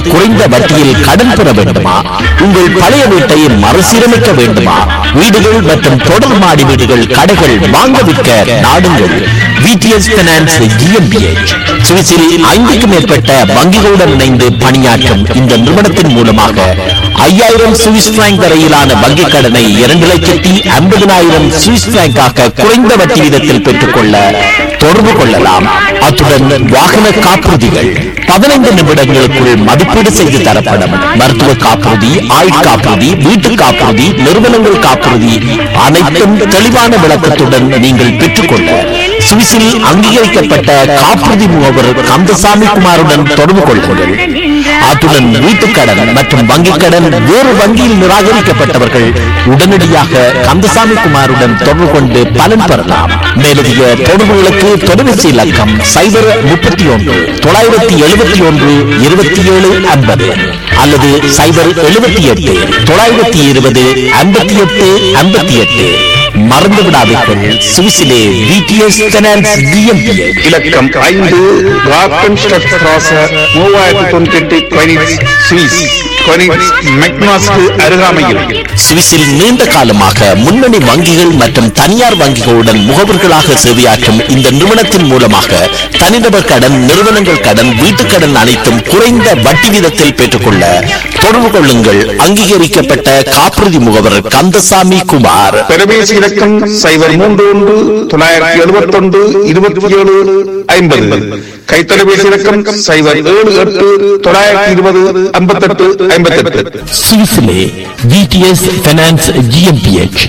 குறைந்த வட்டியில் கடன் பெற வேண்டுமா உங்கள் பழைய வீட்டை மறுசீரமைக்க வேண்டுமா வீடுகள் மற்றும் தொடர் மாடி வீடுகள் கடைகள் வாங்க விற்க நாடுங்கள் விடிஎஸ் பினான்ஸ் ஜிஎம்பிஎச் சுவிஸில் ஐந்துக்கும் மேற்பட்ட வங்கிகளுடன் இணைந்து பணியாற்றும் இந்த நிறுவனத்தின் மூலமாக ஐயாயிரம் சுவிஸ் பிராங்க் வரையிலான வங்கிக் கடனை இரண்டு லட்சத்தி ஐம்பதினாயிரம் சுவிஸ் பிராங்காக குறைந்த வட்டி வீதத்தில் பெற்றுக்கொள்ள தொடர்பு கொள்ளலாம் அத்துடன் வாகன காப்புறுதிகள் பதினைந்து நிமிடங்களுக்குள் மதிப்பீடு செய்து தரப்படும் மருத்துவ காப்புறுதி ஆயுட் காப்புறுதி வீட்டு காப்புறுதி நிறுவனங்கள் காப்புறுதி அனைத்தும் தெளிவான விளக்கத்துடன் நீங்கள் பெற்றுக்கொள்ள சுவிஸில் அங்கீகரிக்கப்பட்ட காப்புறுதி முகவர் கந்தசாமி குமாருடன் தொடர்பு கொள்ளுங்கள் அத்துடன் வீட்டுக்கடன் மற்றும் வங்கிக் கடன் வேறு வங்கியில் நிராகரிக்கப்பட்டவர்கள் உடனடியாக கந்தசாமி குமாருடன் தொடர்பு கொண்டு பலன் பெறலாம் மேலதிக தொடர்புகளுக்கு தொலைபேசி இலக்கம் சைபர் முப்பத்தி ஒன்று தொள்ளாயிரத்தி எழுபத்தி ஒன்று இருபத்தி ஏழு ஐம்பது அல்லது சைபர் எழுபத்தி எட்டு தொள்ளாயிரத்தி இருபது ஐம்பத்தி எட்டு ஐம்பத்தி எட்டு மறந்து விடாதீர்கள் சுவிசிலே விடிஎஸ் ஃபைனான்ஸ் GmbH. இலக்கம் ஐந்து கார்டன் ஸ்ட்ராச மூவாயிரத்தி தொண்ணூத்தி எட்டு கொயினிட்ஸ் சுவிஸ் கொயினிட்ஸ் மெக்னாஸ்க்கு அருகாமையில் சுவிஸில் நீண்ட காலமாக முன்னணி வங்கிகள் மற்றும் தனியார் வங்கிகளுடன் முகவர்களாக சேவையாற்றும் இந்த நிறுவனத்தின் மூலமாக தனிநபர் கடன் நிறுவனங்கள் கடன் வீட்டுக் கடன் அனைத்தும் குறைந்த வட்டி வீதத்தில் பெற்றுக்கொள்ள தொடர்பு கொள்ளுங்கள் அங்கீகரிக்கப்பட்ட காப்புறுதி முகவர் கந்தசாமி குமார் தொலைபேசி இலக்கம் சைபர் மூன்று ஒன்று தொள்ளாயிரத்தி எழுபத்தி ஒன்று இருபத்தி ஏழு ஐம்பது கைத்தொலைபேசி இலக்கம் சைபர் ஏழு எட்டு தொள்ளாயிரத்தி இருபது ஐம்பத்தெட்டு ஐம்பத்தெட்டு சுவிஸிலே விடிஎஸ் ஃபைனான்ஸ் ஜிஎம்பிஎச்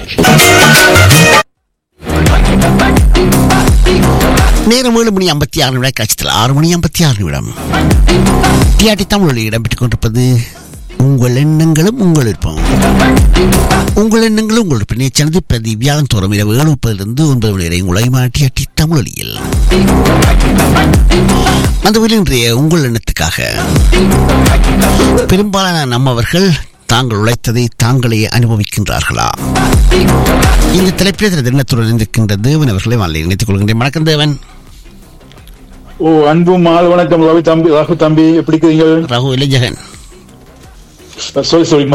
நேரம் ஏழு மணி ஐம்பத்தி ஆறு நிமிடம் கட்சத்தில் ஆறு மணி ஐம்பத்தி ஆறு நிமிடம் டிஆர்டி தமிழில் இடம்பெற்றுக் கொண்டிருப்பது உங்கள் எண்ணங்களும் உங்கள் விருப்பம் உங்கள் எண்ணங்களும் உங்கள் விருப்பம் நேச்சனது பிரதி வியாழன் தோறும் இரவு ஏழு முப்பதிலிருந்து ஒன்பது மணி வரை உங்களை டிஆர்டி தமிழொலியில் அந்த வகையில் இன்றைய உங்கள் எண்ணத்துக்காக பெரும்பாலான நம்மவர்கள் தாங்கள் உழைத்ததை தாங்களே அனுபவிக்கின்றார்களா இந்த தலைப்பில் திரு தினத்துடன் இருக்கின்ற தேவன் அவர்களை வாழ்லை இணைத்துக் கொள்கின்றேன் வணக்கம் தேவன் ஓ அன்பு மால் வணக்கம் ரவி தம்பி ராகு தம்பி எப்படி இருக்கிறீங்க ரகு இளைஞகன் சாரி சாரி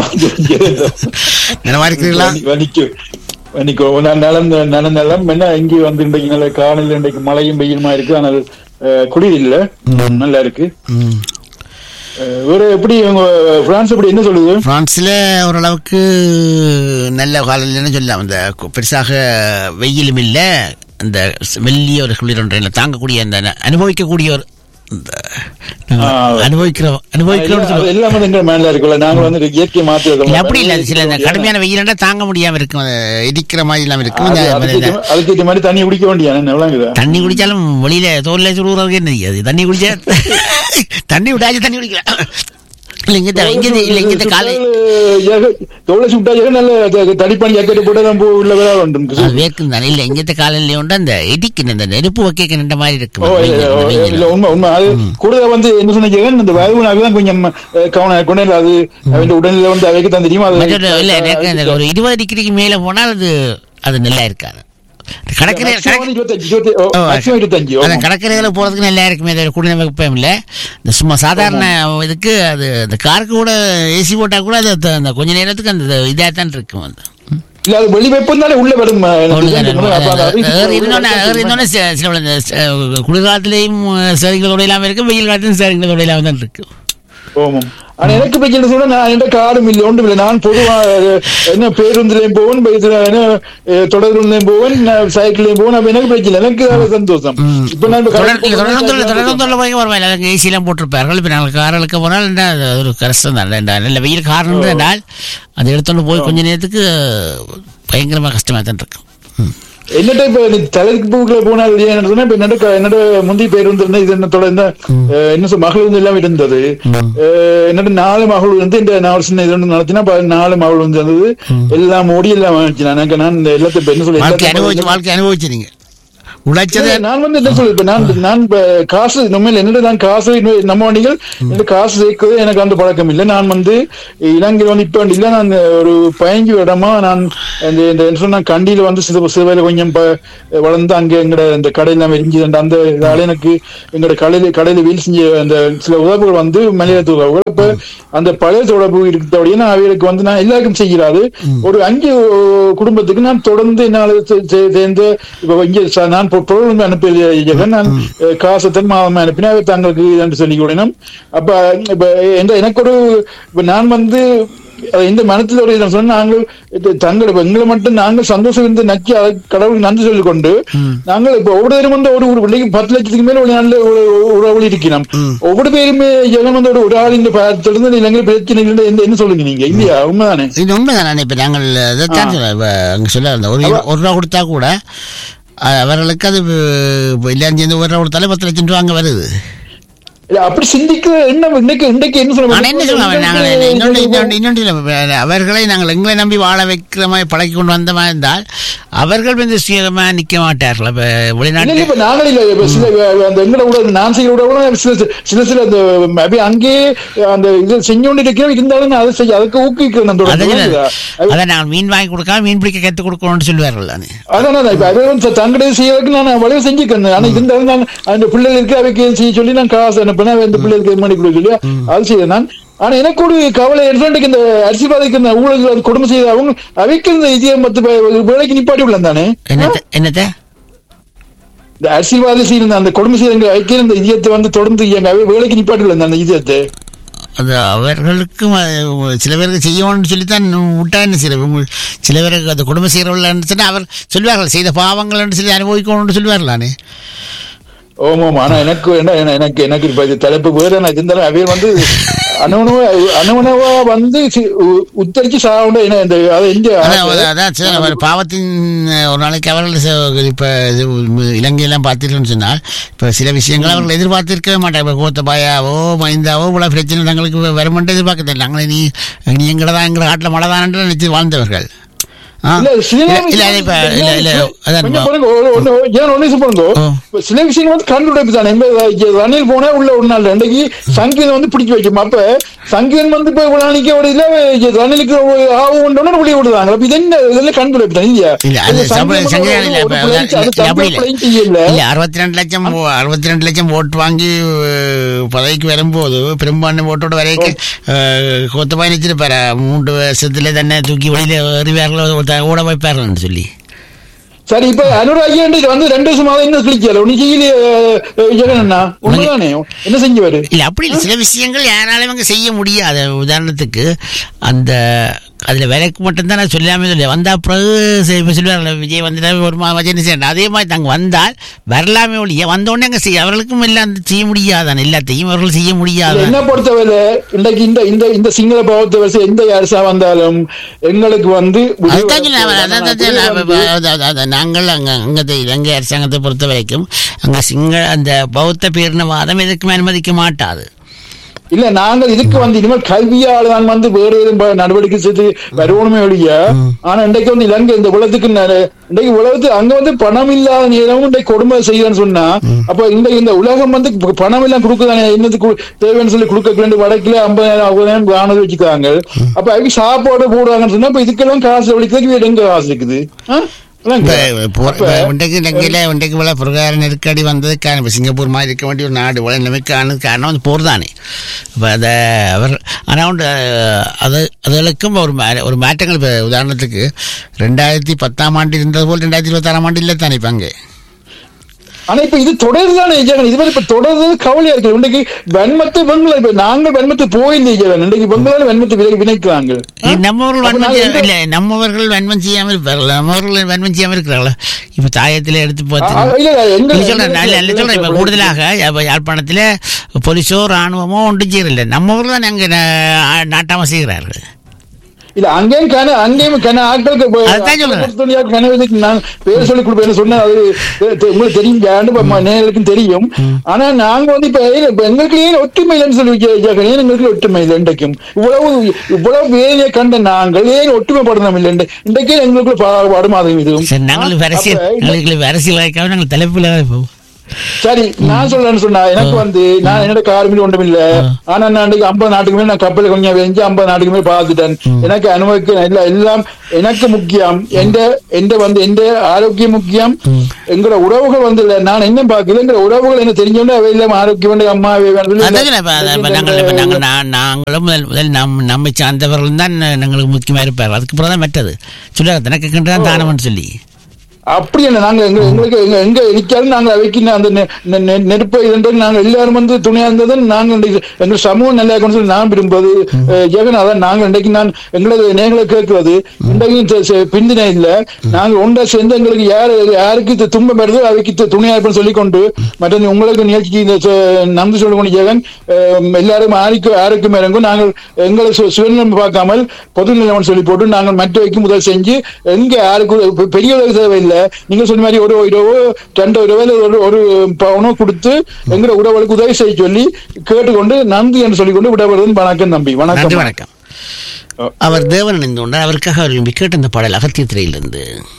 நலமா இருக்கிறீர்களா வணிக்கு வணிக்கு நலம் நலம் நலம் என்ன இங்கே வந்து இன்றைக்கு நல்ல காலையில் இன்றைக்கு மழையும் வெயிலுமா இருக்கு ஆனால் அஹ், குளிர் இல்ல நல்லா இருக்கு ம். அஹ், வேற எப்படி உங்க பிரான்ஸ் எப்படி என்ன சொல்லுது பிரான்ஸ்ல ஓரளவுக்கு நல்ல காலையில்னு சொல்லலாம் அந்த கு- பெருசாக வெயிலும் இல்லை அந்த ஸ்- மெல்லிய ஒரு குளிர் ஒன்றை இல்லை தாங்கக்கூடிய அந்த ந- அனுபவிக்கக்கூடிய ஒரு இந்த ஆ. அனுபவிக்கிறோம் அனுபவிக்கிறோம் அது எல்லாம் வந்து எங்க மேல இருக்குல்ல நாங்க வந்து இயற்கை மாற்றி இல்ல அப்படி இல்ல சில இந்த கடுமையான வெயிலண்டா தாங்க முடியாம இருக்கும் அது இடிக்கிற மாதிரி இல்லாம இருக்கும் இந்த- இந்த- அதுக்கு மாதிரி தண்ணி குடிக்க வேண்டிய என்ன விளங்குதா தண்ணி குடிச்சாலும் வெளியில தோல்ல சுடுறதுக்கு என்ன அது தண்ணி குடிச்சா தண்ணி விட்டாச்சு தண்ணி குடிக்கலாம் இல்ல இங்க இந்த- இங்க இந்த- இல்ல இங்க இந்த காலை தோலை சுட்டா நல்ல தடிப்பாணி ஜாக்கெட் போட்டு நம்ம உள்ள வேலை உண்டு அது வேர்க்கும் தானே இல்ல இங்க இந்த காலையில உண்டு அந்த இடிக்கு இந்த நெருப்பு வைக்க நின்ற மாதிரி இருக்கும் ஓ, வெயில், இல்ல, ஓ, வெயில். இல்ல, உண்மை உண்மை அது கூடுதலா வந்து என்ன சொன்னீங்க இந்த வயதுனாக்கு தான் கொஞ்சம் அஹ், கவனம் கொண்டு அது அவன் உடல்நிலை வந்து அவைக்கு தான் தெரியும் அது மற்ற இல்ல எனக்கு இந்த ஒரு இருபது டிகிரிக்கு மேல போனால் அது அது நல்லா இருக்காது கடற்கரை maximum வந்து இருபத்தஞ்சு, இருபத்தி- ஓ, ஓ, maximum இருபத்தஞ்சு, ஓ. அதான் கடற்கரையில போறதுக்கு நல்லா இருக்குமே அது குடிநீர் வெப்பம் இல்ல இந்த சும்மா சாதாரண இதுக்கு அது இந்த காருக்கு கூட ஏசி போட்டா கூட அது அந்த- அந்த கொஞ்ச நேரத்துக்கு அந்த இதா தான் இருக்கும் அது இல்ல, அது வெளி வெப்பம் தானே உள்ள வரும் அஹ், எனக்கு அவ்வளவுதான். தெரியும். அப்ப அது அது- அது அது- இருந்தோன்னே- அது இருந்தோன்னே சி- சில இந்த ச- குளிர்காலத்திலையும் சரிங்களோட இல்லாம இருக்கு வெயில் காலத்திலும் சரிங்களோட இல்லாம தான் இருக்கு ஆமாம். ஆனா எனக்கு பிரச்சனை சொன்னா நான் எந்த காடும் இல்லை ஒன்றும் இல்லை நான் பொதுவா அஹ், என்ன பேருந்துலயும் போவேன் இதுல என்ன அஹ், தொடர்ந்துலயும் போவேன் நான் சைக்கிள்லயும் போவேன் அப்ப எனக்கு பிரச்சனை இல்லை. எனக்கு அது சந்தோஷம் இப்ப நான் இப்ப தொடர் கடைக்கு இல்ல, போனா தொடர்ந்து தொடர்ந்து போய் வருவாங்க அதுக்கு ஏசி எல்லாம் போட்டிருப்பார்கள் இப்ப நாங்கள் கார்களுக்கு போனால் என்ன, அது ஒரு கஷ்டம் தான் இந்த நல்ல வெயில் காரணம் என்றால் அது எடுத்துட்டு போய் கொஞ்ச நேரத்துக்கு பயங்கரமா கஷ்டமா தான் இருக்கும் ம். என்னட்ட இப்ப நீ தலைக்கு பூக்குள்ள போனால் ஏன் சொன்னா இப்ப என்னோட க- என்னோட முந்தி பேர் வந்து இது என்னத்தோட இந்த அஹ், என்ன சொல் மகள் வந்து எல்லாம் இருந்தது அஹ், என்னோட நாலு மகள் வந்து இந்த நாலு சின்ன இது ஒன்று நடத்தினா அப்ப நாலு மகள் வந்து இருந்தது எல்லாம் ஓடி எல்லாம் வாங்கிச்சு நான் எனக்கு நான் இந்த எல்லாத்தையும் இப்ப என்ன சொல்லி வாழ்க்கை எல்லாத்தையும் அனுபவிச்சு வாழ்க்கை அனுபவிச்சிருங்க உழைச்சது இல்ல, நான் வந்து என்ன சொல்லு இப்ப நான் நான் இப்ப காசு நம்ம என்னோட நான் காசு இன்னும் நம்ம வண்டிகள் இந்த காசு சேர்க்கவே எனக்கு அந்த பழக்கம் இல்லை நான் வந்து இலங்கையில் வந்து இப்ப இல்ல நான் ஒரு பயங்கி இடமா நான் இந்த இந்த என்ன சொன்னா கண்டியில வந்து சிறு சிறுவையில கொஞ்சம் ப- வளர்ந்து அங்க எங்கட இந்த கடையில நம்ம எரிஞ்சு அந்த இதால எனக்கு எங்கட கடையில கடையில வீல் செஞ்ச அந்த சில உதவுகள் வந்து மலையாளத்து உதவுகள் இப்ப அப்ப அந்த பழைய தொடர்பு இருக்கிறபடியே நான் அவைகளுக்கு வந்து நான் எல்லாருக்கும் செய்கிறாரு ஒரு அஞ்சு அஹ், குடும்பத்துக்கு நான் தொடர்ந்து என்னால் சே- சே- சேர்ந்து இப்ப இங்க ச- நான் பொ- பொருள் அனுப்பிய ஜெகன் நான் அஹ், காசத்தன் மாதம் அனுப்பினா அவர் தங்களுக்கு என்று சொல்லி கொடுக்கணும் அப்ப இப்ப எந்த- எனக்கு ஒரு இப்ப நான் வந்து அஹ், இந்த மனத்தில் ஒரு இதை சொன்ன நாங்கள் இது தங்கள் இப்ப எங்களை மட்டும் நாங்கள் சந்தோஷம் இருந்து நக்கி அதை கடவுளுக்கு நன்றி சொல்லிக் கொண்டு நாங்கள் இப்ப ஒவ்வொரு பேரும் வந்து ஒரு ஒரு பிள்ளைக்கு பத்து லட்சத்துக்கு மேல ஒரு நல்ல ஒரு ஒரு உறவு இருக்கிறோம் ஒவ்வொரு பேருமே ஜெகன் வந்து ஒரு ஒரு ஆளின் பார்த்திருந்து இலங்கை பிரச்சனை இல்லை என்ன என்ன சொல்லுங்க நீங்க இல்லையா உண்மைதானே இது உண்மைதான் இப்ப நாங்கள் அதைத்தான் சொல்ல இப்ப அங்க சொல்ல வந்தேன். ஒரு ஒரு ரூபா கொடுத்தா கூட அஹ், அவர்களுக்கு அது இப்ப எல்லாரும் சேர்ந்து ஒரு ரூபா கொடுத்தாலே பத்து லட்சம் ரூபா அங்க வருது இல்ல, அப்படி சிந்திக்கிற எண்ணம் இன்னைக்கு இன்னைக்கு என்ன ஆனா என்ன சொல்லுவாங்க நாங்கள் இன்னொன்று இன்னொன்று சொல்ல இன்னொன்று இல்லை. அவர்களை நாங்கள் எங்களை நம்பி வாழ வைக்கிற மாதிரி பழக்கி கொண்டு வந்த மாதிரி இருந்தால் அவர்கள் வந்து சுயமா நிக்க மாட்டார்கள் இப்ப இல்ல, வெளிநாட்டு இல்ல, இப்ப நாங்களே இல்ல, இப்ப சில அந்த எங்கட கூட நான் செய்ய விட கூட சில சில சில அந்த அப்படியே அங்கேயே அந்த இது செஞ்சோண்டு இருக்கிறோம் இருந்தாலும் நான் அதை செய்ய அதுக்கு ஊக்குவிக்கிறேன் நான் அதை தொடர்ந்து. சொல்ல- அது- அதை நாங்கள் மீன் வாங்கி கொடுக்காம மீன் பிடிக்க கற்றுக் கொடுக்கணும்னு சொல்லுவார்கள் தானே அதான் அதான், இப்ப அதை வந்து தங்கடை செய்யறதுக்கு நான் வழியை செஞ்சுக்கிறேன் ஆனா இருந்தாலும் நான் அந்த பிள்ளைகளுக்கு அவைக்கு செய்ய சொல்லி நான் காசு அனுப்பினேன் அந்த பிள்ளைகளுக்கு இது பண்ணி கொடுக்க சொல்லி அது செய்ய நான் ஆனா எனக்கு ஒரு கவலை என்னன்னு இந்த அரசியல்வாதிக்கு இந்த ஊழல் கொடுமை செய்த அவங்க அவைக்கு இந்த இதயம் பத்து ப- வேலைக்கு நிப்பாட்டி விடலாம் தானே என்னத்த என்னத்த இந்த அரசியல்வாதி செய்த அந்த கொடுமை செய்த ஐக்கிய இந்த இதயத்தை வந்து தொடர்ந்து எங்க வேலைக்கு நிப்பாட்டி விடலாம் அந்த இதயத்தை அது அவர்களுக்கும் அஹ், சில பேருக்கு செய்யணும்னு சொல்லித்தான் விட்டா என்ன சில சில பேருக்கு அந்த குடும்ப செய்கிறவர்கள் சொன்னா அவர் சொல்லுவார்கள் செய்த பாவங்கள் சொல்லி அனுபவிக்கணும்னு சொல்லுவார்களானே ஓம் ஓம் ஆனா எனக்கு என்ன என்ன- எனக்கு எனக்கு இப்ப இது தலைப்பு வேற நான் இருந்தாலும் அவைய வந்து அணுவணுவா அணுவணுவா வந்து சி- உ- உத்தரிச்சு சாவுண்ட என்ன இந்த அதை எங்க அதான் அதான் சரி, அவர் பாவத்தின் அஹ், ஒரு நாளைக்கு அவர்கள் ச- இப்ப இது இலங்கையெல்லாம் பார்த்தீர்கள்னு சொன்னால் இப்ப சில விஷயங்கள் அவர்கள் எதிர்பார்த்திருக்கவே மாட்டாங்க இப்ப கோத்தபாயாவோ மைந்தாவோ இவ்வளவு பிரச்சனை தங்களுக்கு வருமென்று எதிர்பார்க்க நாங்களே நீ நீ எங்கடதான் எங்க காட்டில் மழை தான் நினைச்சு வாழ்ந்தவர்கள் ஆ? இல்ல சில இல்ல, இல்ல, இல்ல, இப்ப இல்ல இல்ல அதான் கொஞ்சம் பாருங்க ஒரு- ஒண்ணு ஏன் ஒண்ணு நிமிஷம் பாருங்க ஆ. இப்ப சில விஷயங்கள் வந்து கண்டுபிடிப்பு தானே இப்ப ரணில் போனா உள்ள ஒரு நாள் ரெண்டைக்கு சங்கீதம் வந்து பிடிக்க வைக்கும் அப்ப சங்கீதம் வந்து இப்ப இவ்வளவு நாளைக்கு ஒரு இல்ல ரணிலுக்கு ஒரு ஆவு உண்டோன்னு வெளியே விடுறாங்க அப்ப இது என்ன இதெல்லாம் கண்டுபிடிப்பு தான் இல்லையா இல்ல அது இது சம்பள- சங்கீதம் சங்கீதம் வந்து இல்ல, ஒரு இப்ப பிள்ளை இல்ல, அது இல்ல, அப்படி தமிழ் இல்ல. பிள்ளை செய்யல இல்ல அறுபத்தி ரெண்டு லட்சம் ஓ- அறுபத்தி ரெண்டு லட்சம் ஓட்டு வாங்கி அஹ், பதவிக்கு வரும்போது பெரும்பான்மை ஓட்டோட வரைக்கும் அஹ், கோத்தபாய் நினைச்சிருப்பாரு மூன்று வருஷத்துல தானே தூக்கி வெளியில எறிவார்கள் ஓட வைப்பார்கள்னு சொல்லி சரி இப்ப அனுராகி இது வந்து ரெண்டு வருஷமா என்ன கிளிக்கல ஒண்ணு செய்யலையே அஹ், ஜெகன் அண்ணா உண்மைதானே என்ன செஞ்சவாரு இல்ல அப்படி இல்ல சில விஷயங்கள் யாராலும் அங்க செய்ய முடியாது உதாரணத்துக்கு அந்த அதுல விலைக்கு மட்டும்தான் நான் சொல்லாம சொல்லி வந்தா பிறகு சரி, இப்ப சொல்லுவாங்க விஜய் வந்துட்டா ஒரு மா வச்சு செய்யணும் அதே மாதிரி தாங்க வந்தால் வரலாமே ஒழிய வந்த உடனே அங்க செய்ய அவர்களுக்கும் எல்லாம் செய்ய முடியாதான் எல்லாத்தையும் அவர்கள் செய்ய முடியாது என்ன பொறுத்தவரை இன்றைக்கு இந்த இந்த இந்த சிங்கள பௌத்த வருஷம் எந்த அரசா வந்தாலும் எங்களுக்கு வந்து அதுதான் சொன்னேன். அவர் அதான் அதான் சொன்னேன். அப்ப- அப்ப- அதான் அதான் அதான் நாங்கள் அங்க அங்கத்தை இலங்கை அரசாங்கத்தை பொறுத்த வரைக்கும் அங்க சிங்கள அந்த பௌத்த பேரினவாதம் எதுக்குமே அனுமதிக்க மாட்டாது இல்ல நாங்கள் இதுக்கு வந்து இனிமேல் கல்வியால தான் வந்து வேற எதுவும் ப- நடவடிக்கை செய்து வருவணுமே ஒழிய ஆனா இன்றைக்கு வந்து இலங்கை இந்த உலகத்துக்கு ந- இன்றைக்கு உலகத்துக்கு அங்க வந்து பணம் இல்லாத நேரமும் இன்றைக்கு கொடுமை செய்யறேன்னு சொன்னா அப்ப இந்த இந்த உலகம் வந்து இப்ப பணம் எல்லாம் கொடுக்குதானே என்னது தேவைன்னு சொல்லி கொடுக்க வேண்டிய வடக்குல ஐம்பதாயிரம் அறுபதாயிரம் காணது வச்சுக்கிறாங்க அப்ப அவங்க சாப்பாடு போடுவாங்கன்னு சொன்னா இப்ப இதுக்கெல்லாம் காசு வலிக்கிறதுக்கு வேற எங்க காசு இருக்குது ஆ? அதாங்க. இப்ப போர்- அப்ப- இப்ப இன்றைக்கு இலங்கையில இன்றைக்கு இவ்வளவு பொருளாதார நெருக்கடி வந்ததுக்கான இப்ப சிங்கப்பூர் மாதிரி இருக்க வேண்டிய ஒரு நாடு இவ்வளவு நிலைமைக்கான காரணம் வந்து போர் தானே இப்போ அதை அவர் ஆனால் உண்டு, அது அதுகளுக்கும் ஒரு மா- ஒரு மாற்றங்கள் இப்போ உதாரணத்துக்கு ரெண்டாயிரத்தி பத்தாம் ஆண்டு இருந்தது போல் ரெண்டாயிரத்தி இருபத்தாறாம் ஆண்டு இல்லை தானே இப்போ அங்கே ஆனா இப்ப இது தொடருதானே ஜெகன் இது மாதிரி இப்ப தொடர்றது கவலையா இருக்கு இன்றைக்கு வெண்மத்து பெண்களை இப்ப நாங்கள் வெண்மத்து போயில்லை ஜெகன் இன்றைக்கு பெண்களால வெண்மத்து விலை வினைக்கிறாங்க ஏய், நம்மவர்கள் அப்ப வன்மம் நாங்க செய்ய- எந்த- இல்ல நம்மவர்கள் வன்மம் செய்யாமல் இருப்பார்கள் நம்மவர்கள் வன்மம் செய்யாமல் இருக்கிறாங்களா இப்ப தாயத்துல எடுத்து ஆ, இல்ல, பார்த்து இல்ல, எங்க- நீ சொல்ற நான் இல்ல, இல்ல எங்க- சொல்றேன் இப்ப எங்க- கூடுதலாக இப்ப யாழ்ப்பாணத்துல போலீஸோ ராணுவமோ ஒன்றும் செய்யறதில்ல நம்மவர்கள் தான் அங்க நா- நாட்டாம செய்கிறார்கள் இல்ல அங்கேயும் கன அங்கேயும் கன ஆட்களுக்கு இப்ப அதான் சொல்றேன். பொறுத்தவரையா கனவுக்கு நான் பேர் சொல்லி கொடுப்பேன் சொன்னா அது தெ- தெ- உங்களுக்கு தெரியும் ஜாண்டு இப்ப ம- நேயர்களுக்கும் தெரியும் ஆனா நாங்க வந்து இப்ப ஏன் இப்ப எங்களுக்கு ஏன் ஒற்றுமை இல்லைன்னு சொல்லி ஜெ- ஜெகன், ஏன் எங்களுக்கு ஒற்றுமை இல்லை இன்றைக்கும் இவ்வளவு இவ்வளவு வேலையை கண்ட நாங்கள் ஏன் ஒற்றுமைப்படணும் இல்லை இன்றை- இன்றைக்கே எங்களுக்கு பாடுபாடு மாதிரி இதுவும் சரி நாங்கள் ஆ, அரசியல் அப்ப இந்த- எங்களுக்கு அரசியல் வாய்க்காம நாங்கள் தலைப்புல தான் போவோம் சரி நான் சொல்றேன்னு சொன்னா எனக்கு வந்து நான் என்னோட காரணம் ஒன்றும் இல்ல ஆனா நான் அன்றைக்கு ஐம்பது நாட்டுக்கு மேல நான் கப்பல் கொஞ்சம் வெஞ்சு ஐம்பது நாட்டுக்கு மேல பார்த்துட்டேன் எனக்கு அனுபவிக்க எல்லாம் எல்லாம் எனக்கு முக்கியம் எந்த எந்த வந்து எந்த ஆரோக்கியம் முக்கியம் எங்களோட உறவுகள் வந்து இல்ல நான் என்ன பாக்குது எங்க உறவுகள் என்ன தெரிஞ்சோன்னா அவை இல்லாம ஆரோக்கியம் வேண்டிய அம்மா அவை வேணும். அதான் இப்ப அத- இப்ப நாங்கள் இப்ப நாங்கள் நான் நாங்களும் முதல் முதல் நம் நம்மை சார்ந்தவர்கள் தான் எங்களுக்கு முக்கியமா இருப்பார் அதுக்கு பிறகு தான் மற்றது சொல்லுவாங்க தனக்கு கண்டுதான் தானம்னு சொல்லி அப்படி இல்லை நாங்க எங்க எங்களுக்கு எங்க எங்க இருக்காலும் நாங்க அவைக்கு நான் அந்த நெ- நெ- நெ- நெருப்பை இருந்தது நாங்க எல்லாரும் வந்து துணையா இருந்தது நாங்க இன்றைக்கு எங்க சமூகம் நல்லா இருக்கணும்னு சொல்லி நான் விரும்புவது அஹ், ஜெகன் அதான் நாங்க இன்றைக்கு நான் எங்களது நேங்களை கேட்கிறது இன்றைக்கும் செ- செ- பிந்தின இல்ல நாங்க ஒன்றா சேர்ந்து எங்களுக்கு யாரு யாருக்கு இது துன்பம் வருதோ அவைக்கு து- துணையா இருப்பேன்னு சொல்லி கொண்டு மற்ற உங்களுக்கு நிகழ்ச்சிக்கு இந்த ச- நன்றி சொல்லக்கூடிய ஜெகன் அஹ், எல்லாரும் ஆரோக்கிய ஆரோக்கியம் இறங்கும் நாங்கள் எங்களை சு- சுயநலம் பார்க்காமல் பொது நிலவன் சொல்லி போட்டு நாங்கள் மற்றவைக்கு முதல் செஞ்சு எங்க யாருக்கு பெ- பெரிய உதவி தேவையில்லை நீங்க சொன்ன மாதிரி ஒரு இரவோ ரெண்டு இரவோ இல்ல ஒரு ஒரு பவுனோ கொடுத்து எங்களோட உறவுகளுக்கு உதவி செய்ய சொல்லி கேட்டுக்கொண்டு நன்றி என்று சொல்லிக்கொண்டு விடப்படுவது வணக்கம் நம்பி நன்றி வணக்கம் வணக்கம் அவர் தேவன் இணைந்து கொண்டார் அவருக்காக அவர் விரும்பி கேட்ட இந்த பாடல் அகத்திய திரையிலிருந்து